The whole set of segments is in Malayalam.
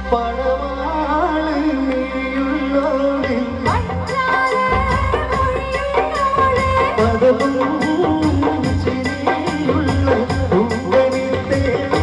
പടവാള് നീയുള്ളോളെ പദവും ചിരിയുള്ള പൂങ്കണിത്തേ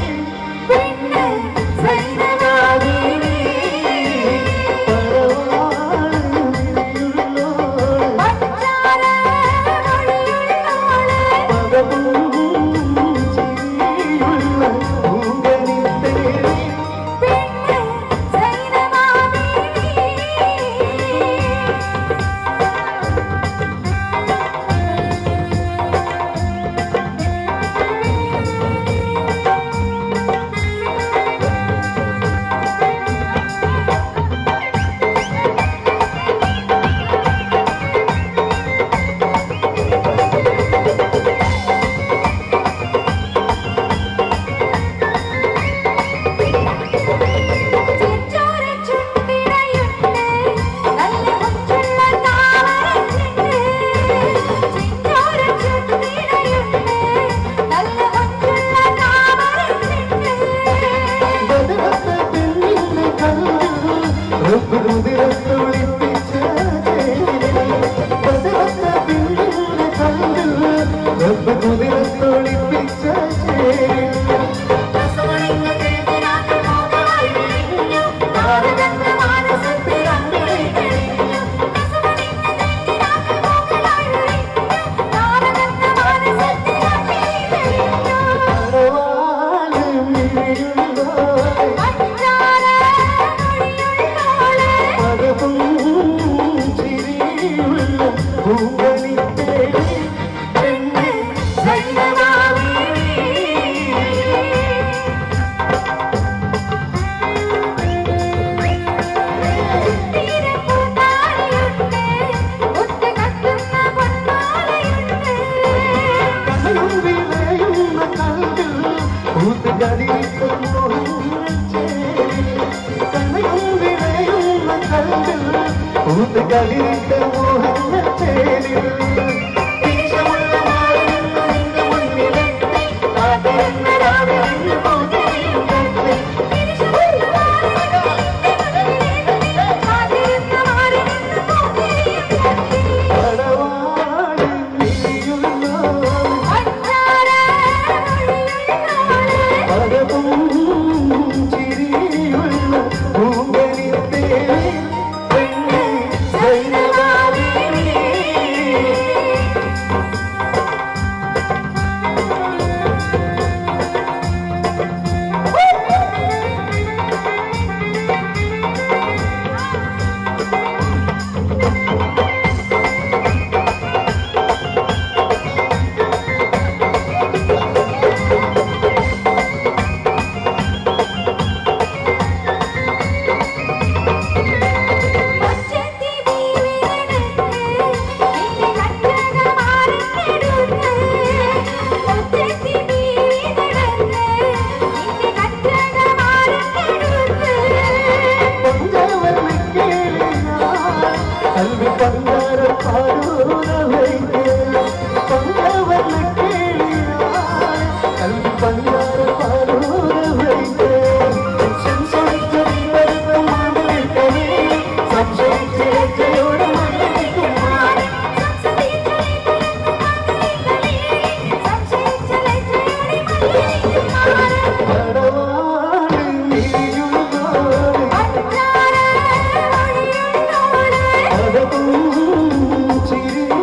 കളിത്ത മോഹനത്തേരിൽ ഈശമുള്ള മാറിനിന്നു നിന്റെ മുന്നിലെത്തി കാത്തിരുന്ന രാവിലെ പൂജയും കണ്ടു പടവാളി നീയുള്ളോൾ പദവും ചിരിയുള്ള പൂങ്കണിത്തേരി പെണ്ണെ സൈനവാദിനി കൽവി പണ്ടാര പാടൂര വൈകി പങ്കവന കേളിയ കൽവി പണ്ടാര പാടൂര വൈകി സംശയിച്ചടി വരുന്ന മാമലിട്ടനെ സംശയിച്ചയോടെ മണ്ണിക്കുമാർ പടവാളി നീയുള്ളോളെ പദവും ചിരി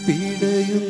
പിടയും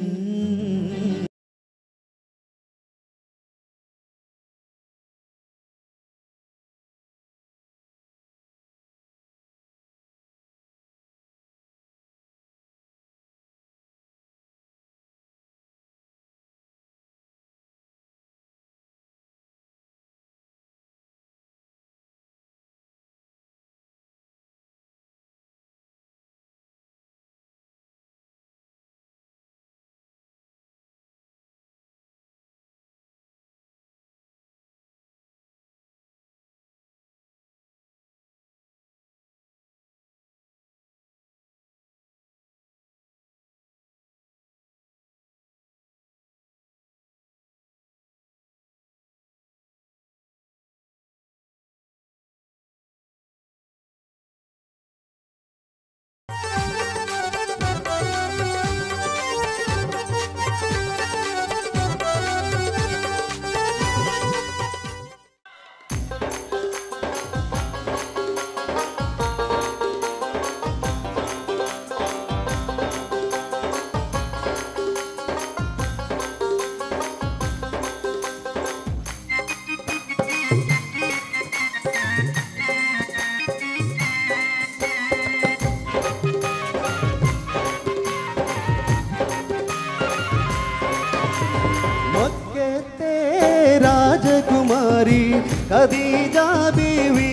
മക്കത്തെ രാജകുമാരി ഖദീജ ബീവി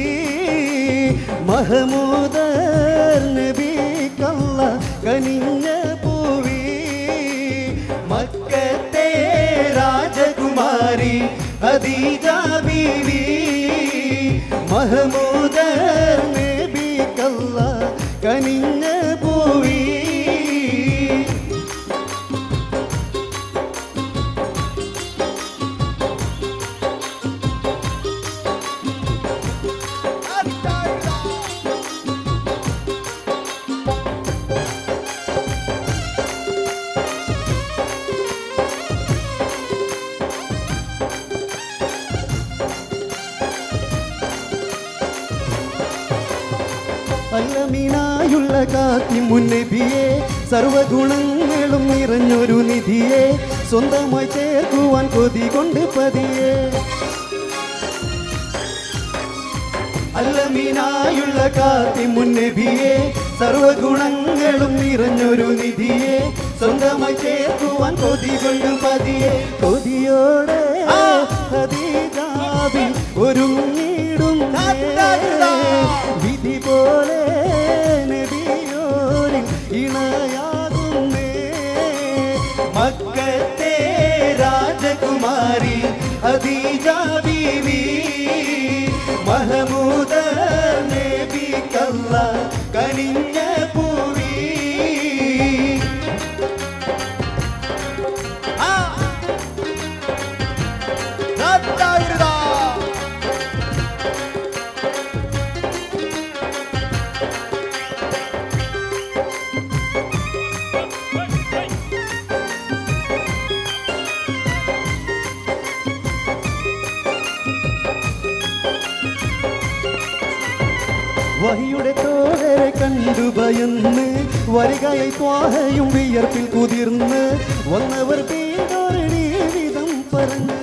മഹമൂദർ നബി കല്ല കനിഞ്ഞ പൂവി മക്കത്തെ രാജകുമാരി ഖദീജ ബീവി മഹമൂദർ നബി കല്ല കനിഞ്ഞ പൂവി അല്ലമീനായുള്ള കാത്തി മുന്നബിയെ സർവഗുണങ്ങളും നിറഞ്ഞൊരു നിധിയെ സ്വന്തമായി ചേർക്കുവാൻ കൊതി കൊണ്ട് പതിയെ അല്ലമീനായുള്ള കാത്തി മുന്നബിയെ സർവഗുണങ്ങളും നിറഞ്ഞൊരു നിധിയെ സ്വന്തമായി ചേർക്കുവാൻ കൊതി കൊണ്ട് പതിയെ കൊതിയോടെ ഹദീജാബി ഒരുങ്ങിടും വിധി പോലെ നബിയോരിൽ ഇണയാകുന്നേ മക്കത്തെ രാജകുമാരി ഹദീജ ബീവി മഹമൂദ നബി കല്ല കനിഞ്ഞ പൂവി വഹിയുടെ തോഴരെ കണ്ടു ഭയന്ന് വരികയായി ത്വാഹയും വിയർപ്പിൽ കുതിർന്ന് വന്നവർ പേടൊരടി വിധം പറഞ്ഞ്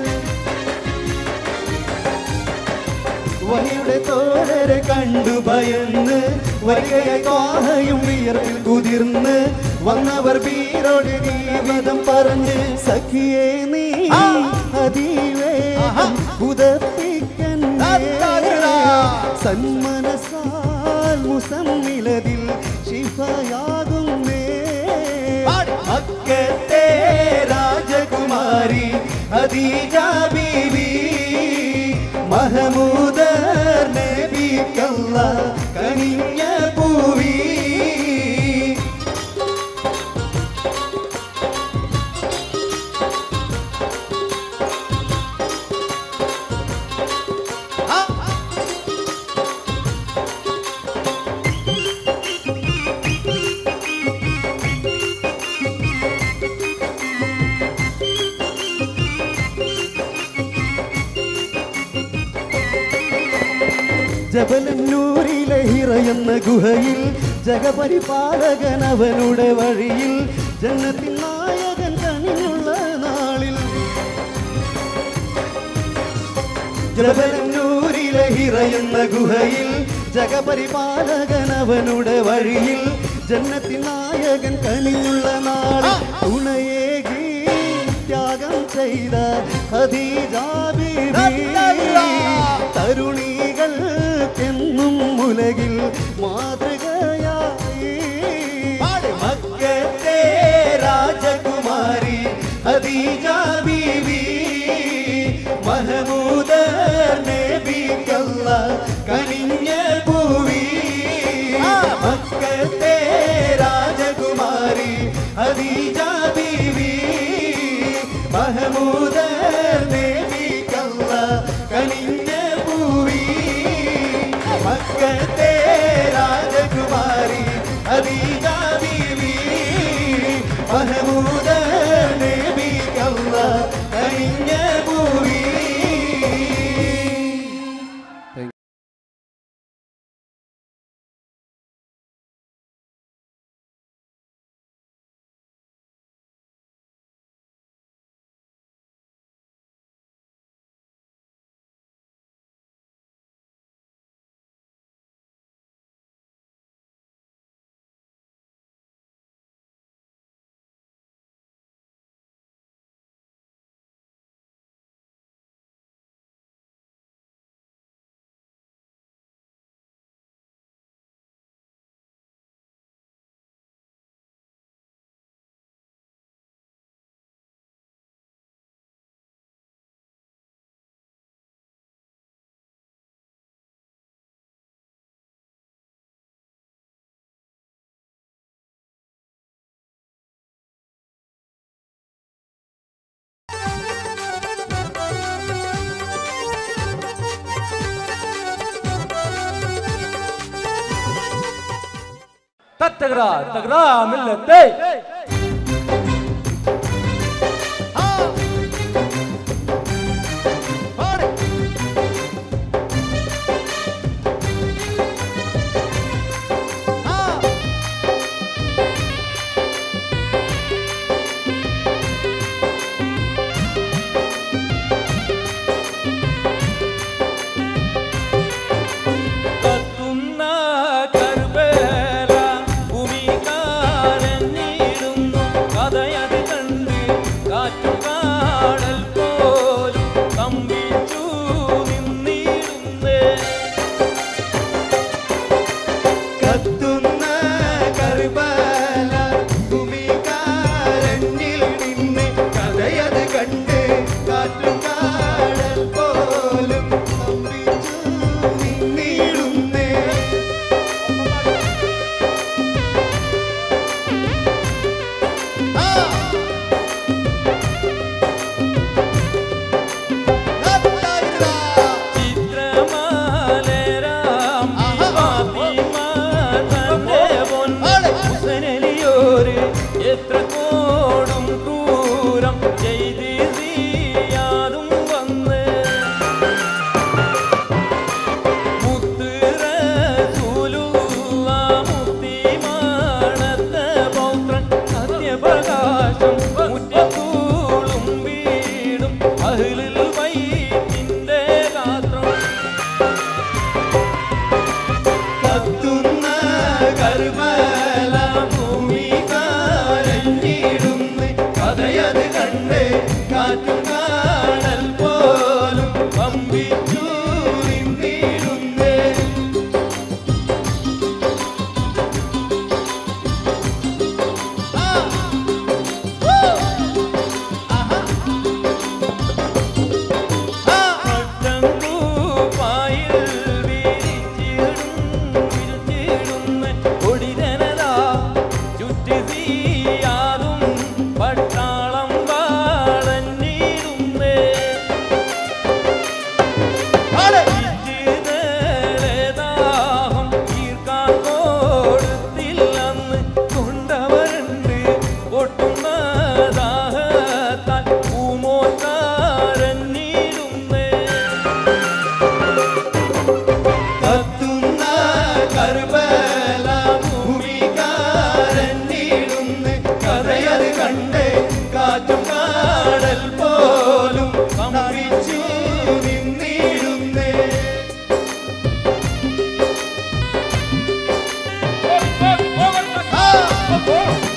വഹിയുടെ തോഴരെ കണ്ടു ഭയന്ന് വരികയായി ത്വാഹയും വിയർപ്പിൽ കുതിർന്ന് വന്നവർ വീരോട് വിധം പറഞ്ഞ് സഖിയെ നീ അതിവേഗം ഉദപ്പിക്കന്നേ സന്മനസാൽ മുസമ്മിലതിൽ ശിഫയാകുന്നേ മക്കത്തെ രാജകുമാരി ഹദീജ ബീവി മഹമൂദർ നബി കല്ല കനിഞ്ഞ പൂവി ജബലന്നൂരിലെ ഹിറ എന്ന ഗുഹയിൽ ജഗപരിപാലകൻ അവനുടെ വഴിയിൽ ജന്നത്തിൻ നായകൻ കനിഞ്ഞുള്ള നാളിൽ ജബലന്നൂരിലെ ഹിറയുന്ന ഗുഹയിൽ ജഗപരിപാലകൻ അവനുടെ വഴിയിൽ ജന്നത്തിൻ നായകൻ കനിഞ്ഞുള്ള നാളിൽ തുണയേകി ത്യാഗം ചെയ്ത ഖദീജാ ബീവി തരുണികൾ എന്നും ഉലകിൽ മാതൃകയായി മക്കത്തെ രാജകുമാരി ഖദീജ ബീവി മഹമൂദ നബിക്കല്ല കനിഞ്ഞ ഭൂവി മക്കത്തെ രാജകുമാരി ഖദീജ ബീവി മഹമൂദ നബിക്കല്ല കനിഞ്ഞ ഭൂവി മക്കത്തെ രാജകുമാരി ഖദീജ ബീവി മഹമൂദ നബിക്കല്ല കനിഞ്ഞ ഭൂവി തത്തകട തകട മില്ലത്തെ കത്തുന്ന കർബേല ഭൂമി കാരഞ്ഞിടുന്ന ഓ